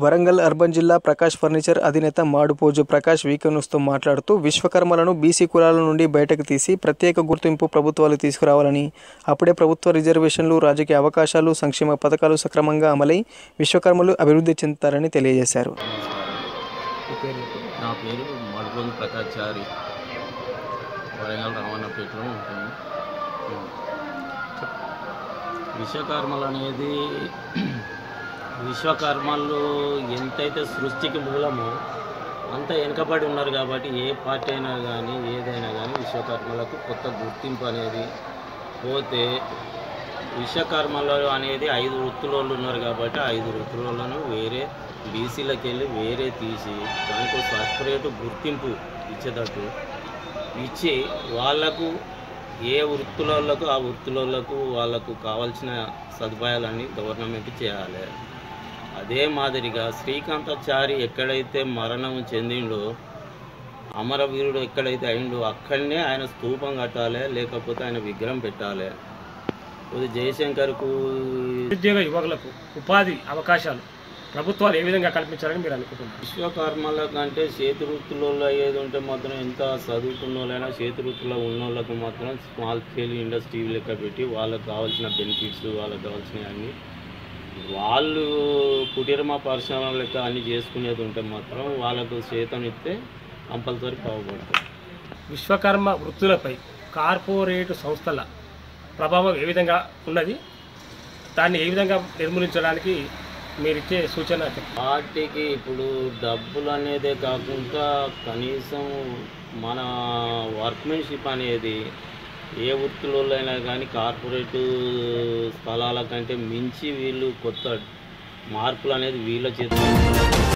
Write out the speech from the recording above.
Warangal urban జిల్లా Prakash furniture అధినేత మాడుపోజు ప్రకాష్ వీకన్స్తో మాట్లాడుతూ విశ్వకర్మలను బీసీ కులాల నుండి బయటకు తీసి ప్రత్యేక గుర్తింపు ప్రభుత్వాలు తీసుకురావాలని అప్పుడే ప్రభుత్వ రిజర్వేషన్లు రాజకీయ అవకాశాలు సంక్షేమ పథకాలు సక్రమంగా అమలై విశ్వకర్మలు అభివృద్ధి చెందుతారని తెలియజేశారు నా పేరు మడుగోలు ప్రకాచారి వరంగల్ రమణపేటలో ఉంటుంది విశ్వకర్మలు అనేది విశ్వకర్మలు ఎంతైతే సృష్టికి మూలమో అంత వెనుకబడి ఉన్నారు కాబట్టి ఏ పార్టీ అయినా కానీ ఏదైనా కానీ విశ్వకర్మలకు కొత్త గుర్తింపు అనేది పోతే విశ్వకర్మలు అనేది ఐదు వృత్తులలో ఉన్నారు కాబట్టి ఆ ఐదు వృత్తులను వేరే బీసీలకు వెళ్ళి వేరే తీసి దానికి ఒక సపరేట్ గుర్తింపు ఇచ్చేటట్టు ఇచ్చి వాళ్ళకు ఏ వృత్తులకు ఆ వృత్తులకు వాళ్ళకు కావాల్సిన సదుపాయాలన్నీ గవర్నమెంట్ చేయాలి అదే మాదిరిగా శ్రీకాంతాచారి ఎక్కడైతే మరణం చెందిండో అమరవీరుడు ఎక్కడైతే అయిండో అక్కడనే ఆయన స్తూపం కట్టాలి లేకపోతే ఆయన విగ్రహం పెట్టాలి ఇది జయశంకర్కు నిరుద్యోగ యువకులకు ఉపాధి అవకాశాలు ప్రభుత్వాలు ఏ విధంగా కల్పించాలని మీరు అనుకుంటున్నారు విశ్వకర్మల కంటే చేతి వృత్తులలో ఏది ఉంటే మాత్రం ఎంత చదువుకున్న వాళ్ళైనా చేతి వృత్తిలో ఉన్న వాళ్ళకు మాత్రం స్మాల్ స్కేల్ ఇండస్ట్రీ లెక్క పెట్టి వాళ్ళకి కావాల్సిన బెనిఫిట్స్ వాళ్ళకి కావాల్సినవి అన్నీ వాళ్ళు కుటీరమ పరిశ్రమ లెక్క అన్నీ చేసుకునేది ఉంటే మాత్రం వాళ్ళకు చేతనిస్తే కంపల్సరీ బాగుపడుతుంది విశ్వకర్మ వృత్తులపై కార్పొరేట్ సంస్థల ప్రభావం ఏ విధంగా ఉన్నది దాన్ని ఏ విధంగా నిర్మూలించడానికి మీరు ఇచ్చే సూచన చెప్పండి. వాటికి ఇప్పుడు డబ్బులు అనేదే కాకుండా కనీసం మన వర్క్మెన్షిప్ అనేది ఏ వృత్తిలో అయినా కానీ కార్పొరేట్ స్థలాల కంటే మించి వీళ్ళు కొత్త మార్పులు అనేది వీళ్ళ చేతిలో